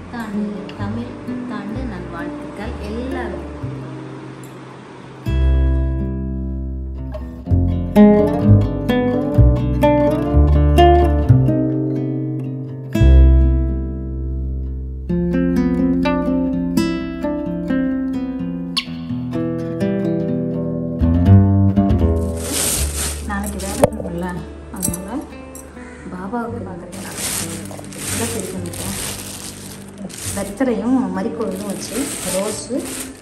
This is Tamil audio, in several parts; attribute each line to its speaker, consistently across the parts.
Speaker 1: புத்தாண்டு தமிழ் புத்தாண்டு நல்வாழ்த்துக்கள் எல்லாரும் நாளைக்கு வேலை இருக்கும்ல அதனால பாபாவுக்கு பார்க்குறேன் நான் தெரிஞ்சுக்கிட்டேன் வெத்தலையும் மறிக்கோயிலும் வச்சு ரோஸு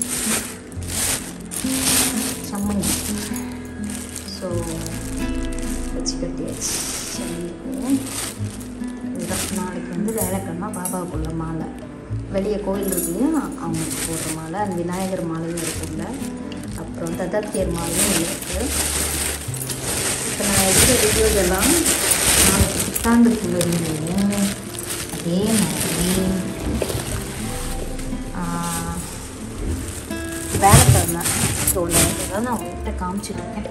Speaker 1: சம்மங்கி ஸோ வச்சு கட்டியாச்சு சரி இதுதான் நாளைக்கு வந்து வேலைக்கிழமை பாபாவுக்குள்ள மாலை வெளியே கோயில் இருக்குல்லையா அவங்களுக்கு போடுற மாலை அந்த விநாயகர் மாலையும் இருக்குல்ல அப்புறம் தத்தாத்தியர் மாலையும் இருக்குது இப்போ நான் எடுத்த வீடியோஸ் எல்லாம் நாளைக்கு புத்தாண்டுக்குள்ள வீடியோவும் அதே மாதிரி ஆஹ், வேலைக்கிழமை ஸோ தான் நான் உங்கள்கிட்ட காமிச்சிட்ருக்கேன்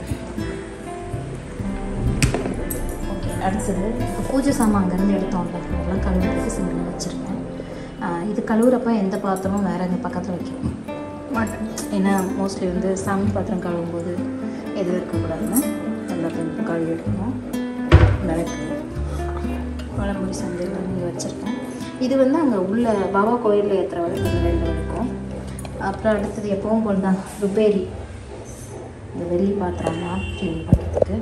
Speaker 1: ஓகே அடுத்தது இப்போ பூஜை சாமான் அங்கேருந்து எடுத்தோம்ல அதெல்லாம் கழுவுறதுக்கு சிங்கில் வச்சுருக்கேன் ஆஹ், இது கழுவுறப்ப எந்த பாத்திரமும் வேறு எந்த பக்கத்தில் வைக்க மாட்டேன் ஏன்னா மோஸ்ட்லி வந்து சாமி பாத்திரம் கழுவும்போது எதுவும் இருக்கக்கூடாதுன்னு எல்லாத்தையும் கழுவி எடுக்கணும் விளக்கு குழம்புரி சந்தை இங்கே வச்சுருக்கேன் இது வந்து அங்கே உள்ள பாபா கோயிலில் ஏற்றுற வரைக்கும் இந்த ரெண்டு இருக்கும் அப்புறம் அடுத்தது எப்பவும் போல் தான் ருபேரி இந்த வெள்ளி பாத்திரம்லாம் க்ளீன் பண்ணுறதுக்கு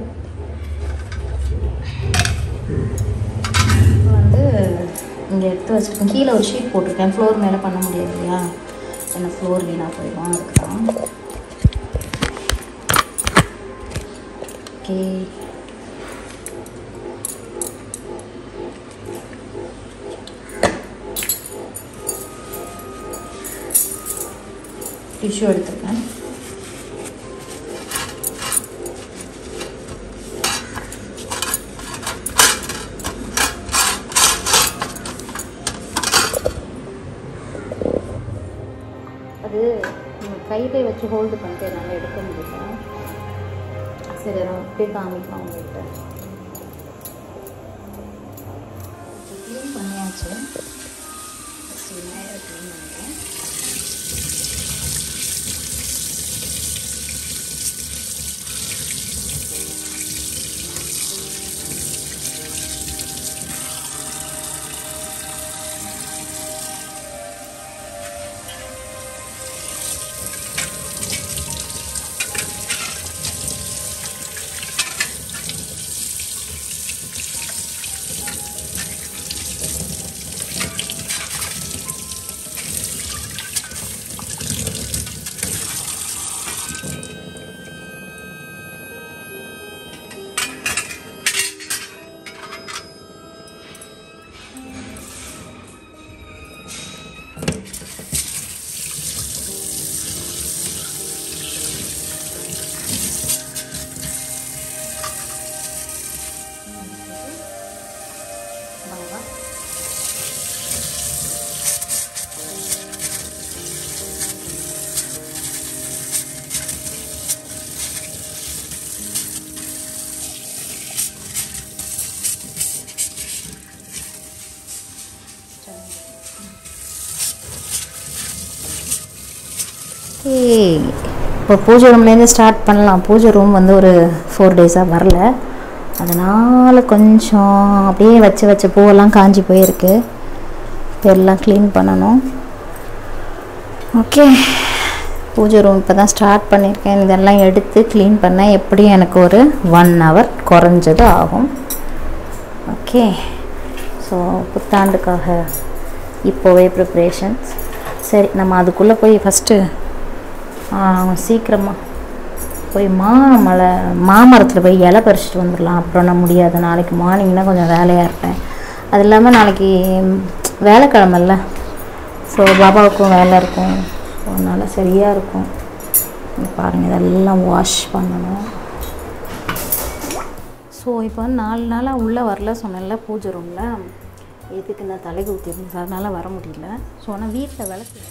Speaker 1: இப்போ வந்து இங்கே எடுத்து வச்சுருக்கேன் கீழே ஒரு ஷீட் போட்டிருக்கேன் ஃப்ளோர் மேலே பண்ண முடியாது இல்லையா ஏன்னா ஃப்ளோர் வீணாக போயிடும் அதுக்கு தான் ஓகே டிஷ்யூ எடுத்துருக்கேன் அது கையிலே வச்சு ஹோல்டு பண்ணிட்டு என்னால் எடுக்க முடியல சரி நான் அப்படியே காமிக்கலாம் உங்கள்கிட்ட க்ளீன் பண்ணியாச்சு ஃபஸ்ட்டு விநாயகர் க்ளீன் பண்ணுறேன் பாபா இப்போ பூஜை ரூம்லேருந்து ஸ்டார்ட் பண்ணலாம் பூஜை ரூம் வந்து ஒரு ஃபோர் டேஸாக வரல அதனால் கொஞ்சம் அப்படியே வச்சு வச்ச பூவெல்லாம் காஞ்சி போயிருக்கு இப்போ எல்லாம் க்ளீன் பண்ணணும் ஓகே பூஜை ரூம் இப்போ தான் ஸ்டார்ட் பண்ணியிருக்கேன் இதெல்லாம் எடுத்து க்ளீன் பண்ண எப்படியும் எனக்கு ஒரு ஒன் ஹவர் குறைஞ்சது ஆகும் ஓகே ஸோ புத்தாண்டுக்காக இப்போவே ப்ரிப்ரேஷன்ஸ் சரி நம்ம அதுக்குள்ளே போய் ஃபஸ்ட்டு சீக்கிரமாக போய் மாமலை மாமரத்தில் போய் இலை பறிச்சுட்டு வந்துடலாம் அப்புறம் நான் முடியாது நாளைக்கு மார்னிங் தான் கொஞ்சம் வேலையாக இருப்பேன் அது இல்லாமல் நாளைக்கு வேலைக்கிழமைல்ல ஸோ பாபாவுக்கும் வேலை இருக்கும் ஸோ அதனால் சரியாக இருக்கும் இங்க பாருங்கள் இதெல்லாம் வாஷ் பண்ணணும் ஸோ இப்போ வந்து நாலு நாளாக உள்ளே வரல சொன்னேன்ல பூஜை ரூமில் எதுக்கு நான் தலைக்கு ஊற்றிருந்தேன் அதனால் வர முடியல ஸோ ஆனால் வீட்டில் விளக்கு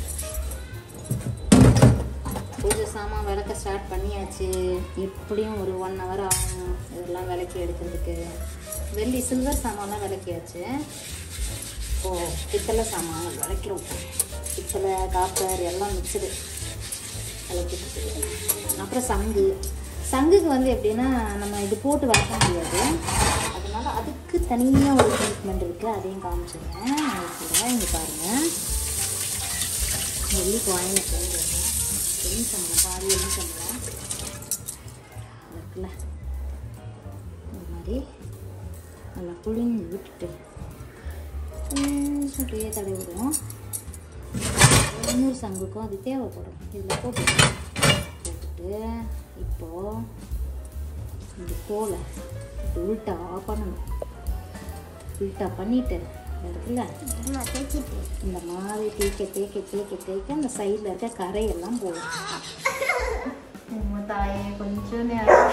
Speaker 1: பூஜை சாமான் விளக்க ஸ்டார்ட் பண்ணியாச்சு எப்படியும் ஒரு ஒன் ஹவர் ஆகும் இதெல்லாம் விளக்கி எடுக்கிறதுக்கு வெள்ளி சில்வர் சாமான்லாம் விளக்கியாச்சு இப்போது பித்தளை சாமான் விளக்கிறோம் பித்தளை காப்பர் எல்லாம் மிக்சடு விளக்கிட்டு அப்புறம் சங்கு சங்குக்கு வந்து எப்படின்னா நம்ம இது போட்டு வளர்க்க முடியாது அதனால அதுக்கு தனியாக ஒரு ட்ரீட்மெண்ட் இருக்குது அதையும் காமிச்சிடுறேன் கூட இங்கே பாருங்கள் வெள்ளி காயின் எலுமிச்சம்பழம் பாதி எலுமிச்சம்பழம் இருக்குல்ல இந்த மாதிரி நல்லா புளிஞ்சு விட்டுட்டு கொஞ்சம் அப்படியே தடவி விடுவோம் இன்னொரு சங்குக்கும் அது தேவைப்படும் இதில் போட்டு போட்டுட்டு இப்போது இந்த தோலை இப்படி உல்ட்டா பண்ணணும் உல்ட்டா பண்ணிட்டு இருக்குல்ல
Speaker 2: தேய்ச்சிட்டு
Speaker 1: இந்த மாதிரி தேய்க்க தேய்க்க தேய்க்க தேய்க்க அந்த சைடில் இருக்க கரையெல்லாம் போகும் உங்க தாயே கொஞ்சம் நேரம்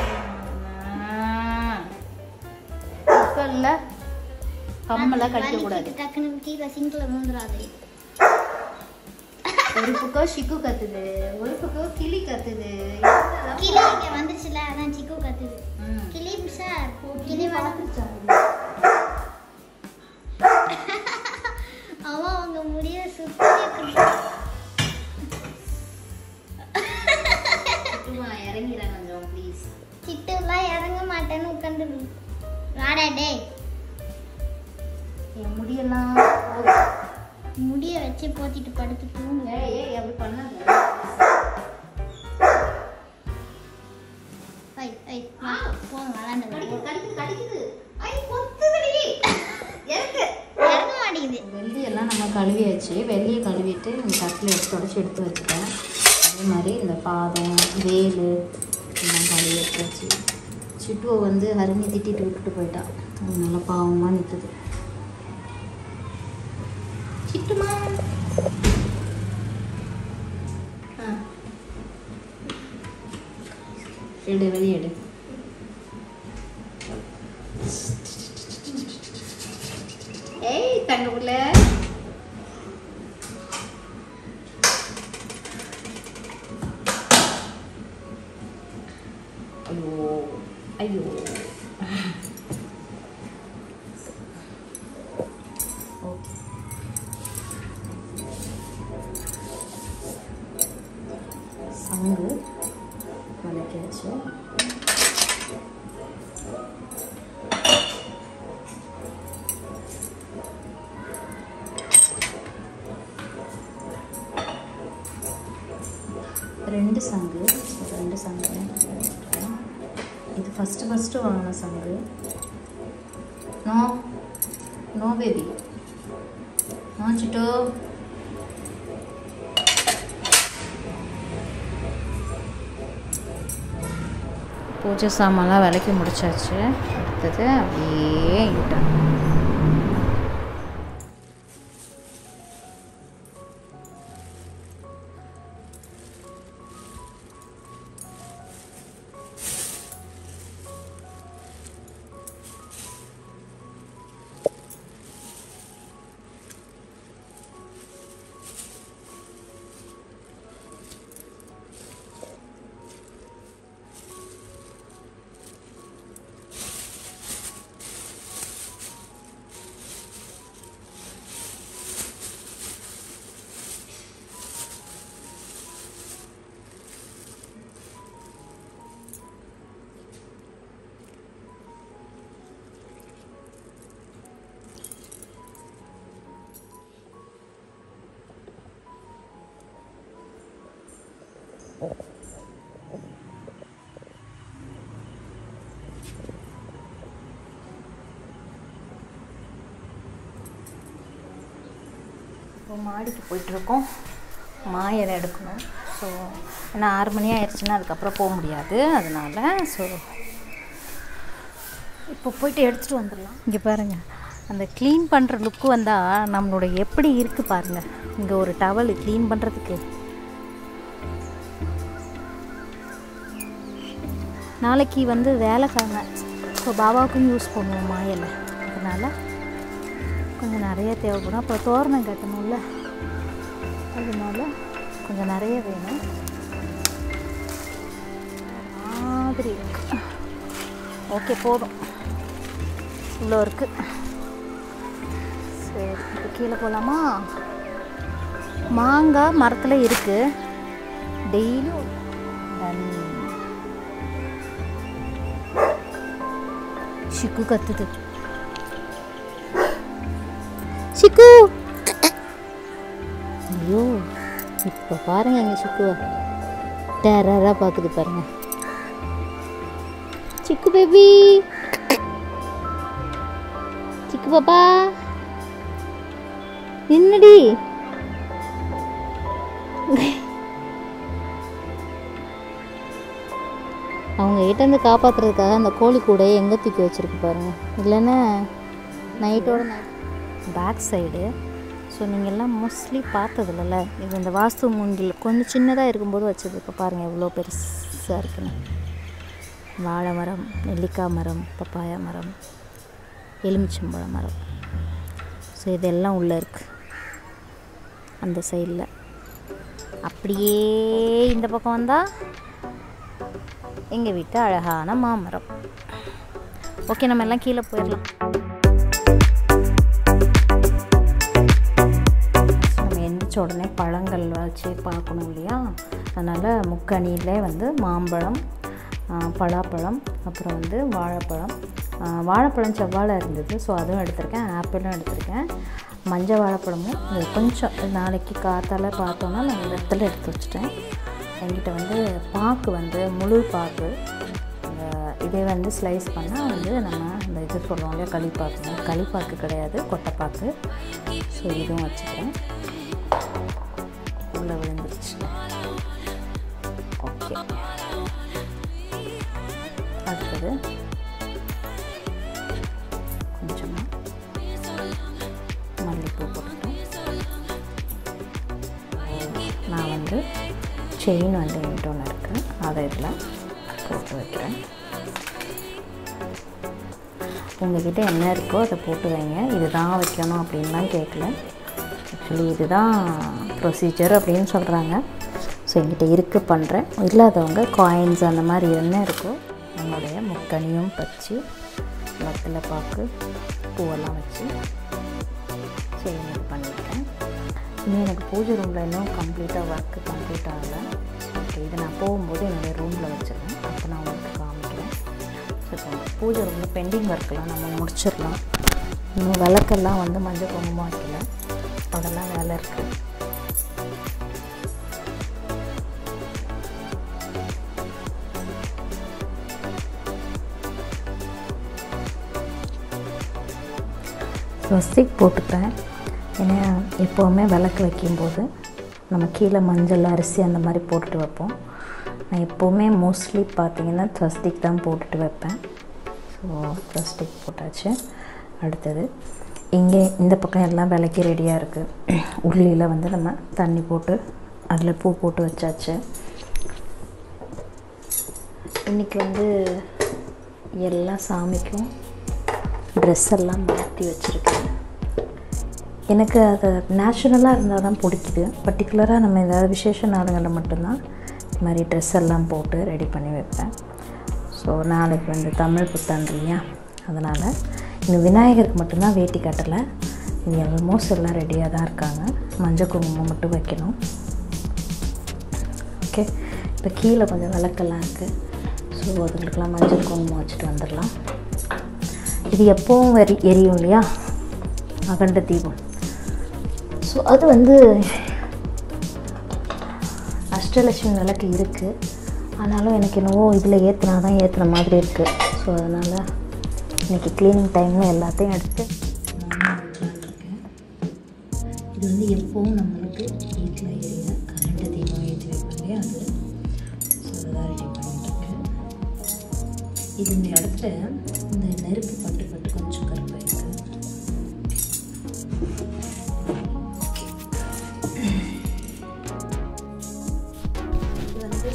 Speaker 1: இப்போ இல்லை கம்மெல்லாம் கடிக்கக்கூடாது
Speaker 2: டக்குன்னு கீழே சிங்கில் விழுந்துடாது
Speaker 1: ஒரு பக்கம் ஷிக்கு கத்துது ஒரு பக்கம் கிளி கத்துது
Speaker 2: கிளி இங்கே வந்துருச்சுல அதான் சிக்கு கத்துது
Speaker 1: ம்.
Speaker 2: கிளி சார் கிளி வளர்த்துச்சா அவன் அவங்க முடிய சுத்தி
Speaker 1: சும்மா இறங்கிறேன் கொஞ்சம் ப்ளீஸ்
Speaker 2: கிட்டெல்லாம் இறங்க மாட்டேன்னு உட்காந்து வாடா டேய்
Speaker 1: என் முடியெல்லாம் போகுது.
Speaker 2: முடிய வச்சு போத்திட்டு படுத்து தூங்கு
Speaker 1: ஏய் ஏய் அப்படி பண்ணாத
Speaker 2: ஐ ஐ வா போங்க விளாண்டு
Speaker 1: கடிக்குது கடிக்குது கடிக்குது ஐ கொத்துதுடி இறங்கு
Speaker 2: இறங்க மாட்டேங்குது
Speaker 1: வெள்ளியெல்லாம் நம்ம கழுவியாச்சு வெள்ளியை கழுவிட்டு இந்த தட்டில் எடுத்து தொடச்சி எடுத்து வச்சுட்டேன் அதே மாதிரி இந்த பாதம் வேலு எல்லாம் கழுவி எடுத்தாச்சு சிட்டுவை வந்து ஹரிணி திட்டிட்டு விட்டுட்டு போயிட்டா அது நல்லா பாவமாக நிற்குது சிட்டுமா ஆ எடு வெளியே எடு ஏய் தங்க புள்ள ஐயோ ஐயோ ஓகே சங்கு வதக்கியாச்சு ரெண்டு சங்கு ரெண்டு சங்கு இது ஃபஸ்ட்டு ஃபஸ்ட்டு வாங்கின சங்கு நோ நோ பேபி நோ சிட்டோ பூஜை சாமான்லாம் விலைக்கு முடிச்சாச்சு அடுத்தது அப்படியே இங்கிட்ட இப்போ மாடிக்கு போயிட்டுருக்கோம் மா இலை எடுக்கணும் ஸோ ஏன்னா ஆறு மணி ஆயிடுச்சுன்னா அதுக்கப்புறம் போக முடியாது அதனால ஸோ இப்போ போயிட்டு எடுத்துகிட்டு வந்துடலாம் இங்கே பாருங்கள் அந்த க்ளீன் பண்ணுற லுக்கு வந்தால் நம்மளோட எப்படி இருக்குது பாருங்கள் இங்கே ஒரு டவல் க்ளீன் பண்ணுறதுக்கு நாளைக்கு வந்து வேலைக்கிழமை ஸோ பாபாவுக்கும் யூஸ் பண்ணுவோம் மாயலை அதனால் கொஞ்சம் நிறைய தேவைப்படும் அப்புறம் தோரணம் கட்டணும்ல அதனால கொஞ்சம் நிறைய வேணும் மாதிரி இருக்கு ஓகே போதும் இவ்வளோ இருக்குது ஸோ சரி இப்போ கீழே போகலாமா மாங்காய் மரத்தில் இருக்குது டெய்லியும் சிக்கு கத்துது சிக்கு ஐயோ இப்போ பாருங்க எங்கள் சிக்குவை டெரராக பார்க்குது பாருங்க சிக்கு பேபி சிக்கு பாப்பா என்னடி அவங்க கிட்ட இருந்து காப்பாத்துறதுக்காக அந்த கோழி கூடையை எங்கே தூக்கி வச்சிருக்கு பாருங்க இல்லைன்னா நைட்டோட நைட் பேக் சைடு ஸோ நீங்கள்லாம் மோஸ்ட்லி பார்த்ததில்லல இது இந்த வாஸ்து மூங்கில் கொஞ்சம் சின்னதாக இருக்கும்போது வச்சது இப்போ பாருங்கள் எவ்வளோ பெருசாக இருக்குன்னு வாழை மரம் நெல்லிக்காய் மரம் பப்பாயா மரம் எலுமிச்சம்பழ மரம் ஸோ இதெல்லாம் உள்ளே இருக்குது அந்த சைடில் அப்படியே இந்த பக்கம் வந்தால் எங்கள் வீட்டு அழகான மாமரம் ஓகே நம்ம எல்லாம் கீழே போயிடலாம் நம்ம எந்திரிச்ச உடனே பழங்கள் வச்சு பார்க்கணும் இல்லையா அதனால் முக்கணியில் வந்து மாம்பழம் ஆ, பலாப்பழம் அப்புறம் வந்து வாழைப்பழம் ஆ, வாழைப்பழம் செவ்வாழை இருந்தது ஸோ அதுவும் எடுத்திருக்கேன் ஆப்பிளும் எடுத்திருக்கேன் மஞ்சள் வாழைப்பழமும் இது கொஞ்சம் நாளைக்கு காத்தால பார்த்தோன்னா நான் இந்த இடத்துல எடுத்து வச்சுட்டேன் என்கிட்ட வந்து பாக்கு வந்து முழு பாக்கு இந்த இதே வந்து ஸ்லைஸ் பண்ணால் வந்து நம்ம இந்த இது சொல்லுவோம் இல்லையா களிப்பாக்கு களிப்பாக்கு கிடையாது கொட்டைப்பாக்கு ஸோ இதுவும் வச்சுக்கிறேன் உள்ளே விழுந்துருச்சு ஓகே அடுத்தது கொஞ்சமாக மல்லிப்பூ போட்டுட்டேன் நான் வந்து செயின் வந்து என்கிட்ட ஒன்று இருக்குது அதை இதில் போட்டு வைக்கிறேன் உங்ககிட்ட என்ன இருக்கோ அதை போட்டு வைங்க இதுதான் வைக்கணும் அப்படின்லாம் கேட்கல ஆக்சுவலி இதுதான் ப்ரொசீஜர் அப்படின்னு சொல்கிறாங்க ஸோ என்கிட்ட இருக்கு பண்ணுறேன் இல்லாதவங்க காயின்ஸ் அந்த மாதிரி என்ன இருக்கோ நம்மளுடைய முக்கணியும் பச்சு வெத்தலை பாக்கு பூவெல்லாம் வச்சு செயின் இது பண்ணியிருக்கேன் இன்னும் எனக்கு பூஜை ரூமில் இன்னும் கம்ப்ளீட்டாக ஒர்க்கு கம்ப்ளீட் ஆகலை ஓகே இதை நான் போகும்போது என்னுடைய ரூமில் வச்சுருவேன் அப்போ நான் உங்களுக்கு காமிக்கிறேன் ஸோ இப்போ பூஜை ரூமில் பெண்டிங் ஒர்க்கெல்லாம் நம்ம முடிச்சிடலாம் இன்னும் விளக்கெல்லாம் வந்து மஞ்சள் குங்குமம் வைக்கல அதெல்லாம் வேலை இருக்குது ஸ்வஸ்திக் போட்டுப்பேன் ஏன்னா எப்போவுமே விளக்கு வைக்கும்போது நம்ம கீழே மஞ்சள் அரிசி அந்த மாதிரி போட்டுட்டு வைப்போம் நான் எப்போவுமே மோஸ்ட்லி பார்த்தீங்கன்னா ஸ்வஸ்திக் தான் போட்டுட்டு வைப்பேன் ஸோ ஸ்வஸ்திக் போட்டாச்சு அடுத்தது இங்கே இந்த பக்கம் எல்லாம் விளக்கி ரெடியாக இருக்குது உள்ளியில் வந்து நம்ம தண்ணி போட்டு அதில் பூ போட்டு வச்சாச்சு இன்றைக்கி வந்து எல்லா சாமிக்கும் ட்ரெஸ் எல்லாம் மாற்றி வச்சுருக்கேன் எனக்கு அது நேச்சுரலாக இருந்தால் தான் பிடிக்குது பர்டிகுலராக நம்ம ஏதாவது விசேஷ நாளுங்களில் மட்டும்தான் இந்த மாதிரி ட்ரெஸ் எல்லாம் போட்டு ரெடி பண்ணி வைப்பேன் ஸோ நாளைக்கு வந்து தமிழ் புத்தாண்டு இல்லையா அதனால் இன்னும் விநாயகருக்கு மட்டும்தான் வேட்டி கட்டலை இது ஆல்மோஸ்ட் எல்லாம் ரெடியாக தான் இருக்காங்க மஞ்சள் குங்குமம் மட்டும் வைக்கணும் ஓகே இப்போ கீழே கொஞ்சம் விளக்கெல்லாம் இருக்குது ஸோ அதுங்களுக்கெல்லாம் மஞ்சள் குங்குமம் வச்சுட்டு வந்துடலாம் இது எப்போவும் எரி எரியும் இல்லையா அகண்ட தீபம் ஸோ அது வந்து அஷ்டலட்சுமி விளக்கு இருக்குது ஆனாலும் எனக்கு என்னவோ இதில் ஏற்றினா தான் ஏற்றுன மாதிரி இருக்குது ஸோ அதனால் இன்றைக்கி க்ளீனிங் டைமில் எல்லாத்தையும் எடுத்து இது வந்து எப்போவும் நம்மளுக்கு வீட்டில் எரியுற கரண்ட் தீபம் ஏற்றி வைப்போம் இல்லையா அது ஸோ அதான் ரெடி பண்ணிட்டுருக்கேன் இது இந்த இடத்துல இந்த நெருப்பு பட்டு பட்டு கொஞ்சம் கருப்பாயிருக்கு இது வந்து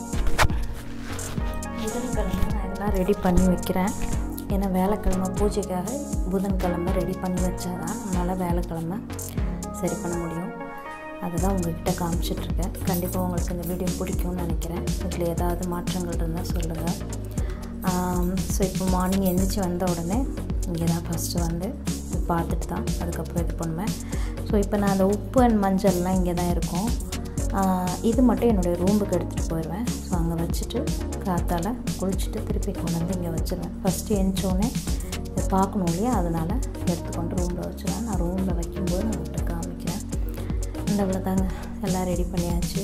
Speaker 1: புதன்கிழமை நான் இதெல்லாம் ரெடி பண்ணி வைக்கிறேன் ஏன்னா வேலைக்கிழமை பூஜைக்காக புதன்கிழமை ரெடி பண்ணி வச்சாதான் நம்மளால் வேலைக்கிழமை சரி பண்ண முடியும் அதுதான் உங்கள்கிட்ட காமிச்சிட்ருக்கேன் கண்டிப்பாக உங்களுக்கு இந்த வீடியோ பிடிக்கும்னு நினைக்கிறேன் இதில் ஏதாவது மாற்றங்கள் இருந்தால் சொல்லுங்கள் ஸோ இப்போ மார்னிங் எழுந்திரிச்சு வந்த உடனே இங்கே தான் ஃபஸ்ட்டு வந்து இது பார்த்துட்டு தான் அதுக்கப்புறம் இது பண்ணுவேன் ஸோ இப்போ நான் அந்த உப்பு அண்ட் மஞ்சள்லாம் இங்கே தான் இருக்கும் ஆஹ் இது மட்டும் என்னுடைய ரூமுக்கு எடுத்துகிட்டு போயிடுவேன் ஸோ அங்கே வச்சுட்டு காத்தால் குளிச்சுட்டு திருப்பி கொண்டு வந்து இங்கே வச்சிருவேன் ஃபஸ்ட்டு எழுந்தோடனே இதை பார்க்கணும் இல்லையா அதனால் எடுத்துக்கொண்டு ரூமில் வச்சுருவேன் நான் ரூமில் வைக்கும்போது நான் உங்கள்கிட்ட காமிக்கிறேன் இந்த இவ்வளோ தாங்க எல்லாம் ரெடி பண்ணியாச்சு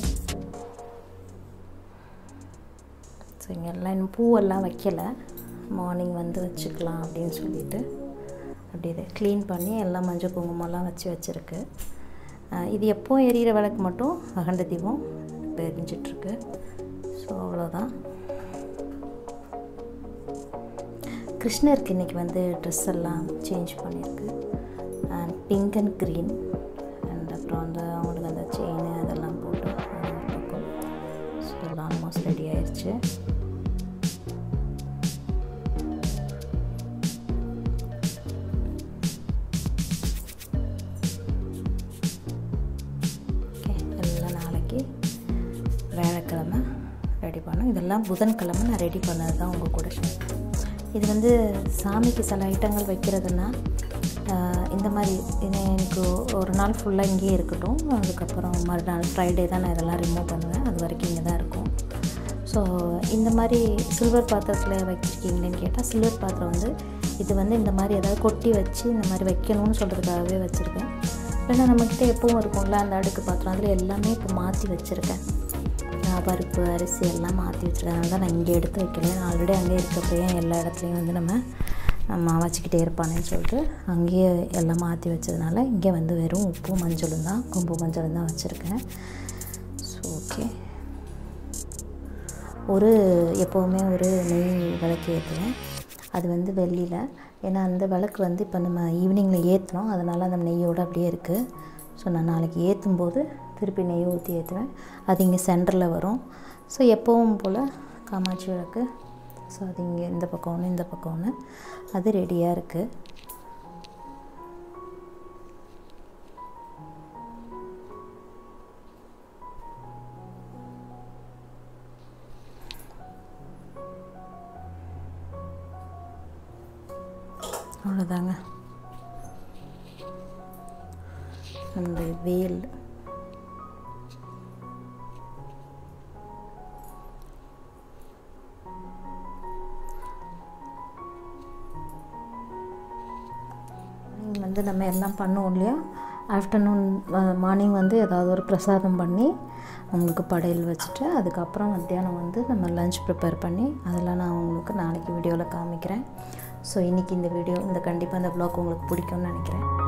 Speaker 1: ஸோ இங்கே எல்லாம் இன்னும் பூவெல்லாம் வைக்கலை மார்னிங் வந்து வச்சுக்கலாம் அப்படின்னு சொல்லிட்டு அப்படி இதை க்ளீன் பண்ணி எல்லாம் மஞ்சள் குங்குமம்லாம் வச்சு வச்சுருக்கு ஆஹ் இது எப்போ எரியிற விளக்கு மட்டும் அகண்ட தீபம் இப்போ எரிஞ்சிட்ருக்கு ஸோ அவ்வளோதான் கிருஷ்ணருக்கு இன்றைக்கி வந்து ட்ரெஸ் எல்லாம் சேஞ்ச் பண்ணியிருக்கு and pink and green and அப்புறம் அந்த அவங்களுக்கு அந்த செயின் அதெல்லாம் போட்டு அது ஒரு பக்கம் ஸோ எல்லாம் ஆல்மோஸ்ட் ரெடி ஆயிடுச்சு ஓகே எல்லாம் நாளைக்கு வியாழக்கிழமை ரெடி பண்ணோம் இதெல்லாம் புதன்கிழமை நான் ரெடி பண்ணது தான் உங்கள் கூட share பண்ணேன். இது வந்து சாமிக்கு சில ஐட்டங்கள் வைக்கிறதுனா ஆஹ், இந்த மாதிரி இது எனக்கு ஒரு நாள் ஃபுல்லாக இங்கேயே இருக்கட்டும் அதுக்கப்புறம் மறுநாள் ஃப்ரைடே தான் நான் இதெல்லாம் ரிமூவ் பண்ணுவேன் அது வரைக்கும் இங்கே தான் இருக்கும் ஸோ இந்த மாதிரி சில்வர் பாத்திரத்தில் வச்சுருக்கீங்களேன்னு கேட்டால் சில்வர் பாத்திரம் வந்து இது வந்து இந்த மாதிரி ஏதாவது கொட்டி வச்சு இந்த மாதிரி வைக்கணும்னு சொல்கிறதுக்காகவே வச்சுருக்கேன் இல்லைன்னா நம்மக்கிட்ட எப்பவும் இருக்கும்ல அந்த அடுக்கு பாத்திரம் அதில் எல்லாமே இப்போ மாற்றி வச்சுருக்கேன் நான் பருப்பு அரிசி எல்லாம் மாற்றி வச்சுருக்கேன் அதனால தான் நான் இங்கே எடுத்து வைக்கல ஆல்ரெடி அங்கே இருக்கப்பயே எல்லா இடத்துலையும் வந்து நம்ம நம்ம வச்சுக்கிட்டே இருப்பானேன்னு சொல்லிட்டு அங்கேயே எல்லாம் மாற்றி வச்சதுனால இங்கே வந்து வெறும் உப்பும் மஞ்சளும் தான் கொம்பு மஞ்சளும் தான் வச்சுருக்கேன் ஸோ ஓகே ஒரு எப்போவுமே ஒரு நெய் விளக்கு ஏற்றுவேன் அது வந்து வெள்ளியில் ஏன்னா அந்த விளக்கு வந்து இப்போ நம்ம ஈவினிங்கில் ஏற்றினோம் அதனால் அந்த நெய்யோடு அப்படியே இருக்குது ஸோ நான் நாளைக்கு ஏற்றும் போது திருப்பி நெய் ஊற்றி ஏற்றுவேன் அது இங்கே சென்டரில் வரும் ஸோ எப்பவும் போல் காமாட்சி விளக்கு ஸோ அது இங்கே இந்த பக்கம் ஒன்று இந்த பக்கம் ஒன்று அது ரெடியாக இருக்குது அவ்வளோதாங்க அந்த வேல் Morning வந்து நம்ம எல்லாம் பண்ணுவோம் இல்லையா ஆஃப்டர்நூன் மார்னிங் வந்து ஏதாவது ஒரு பிரசாதம் பண்ணி அவங்களுக்கு படையல் வச்சுட்டு அதுக்கப்புறம் மத்தியானம் வந்து நம்ம லஞ்ச் ப்ரிப்பேர் பண்ணி அதெல்லாம் நான் உங்களுக்கு நாளைக்கு வீடியோவில் காமிக்கிறேன் ஸோ இன்றைக்கி இந்த வீடியோ இந்த கண்டிப்பாக இந்த ப்ளாக் உங்களுக்கு பிடிக்கும்னு நினைக்கிறேன்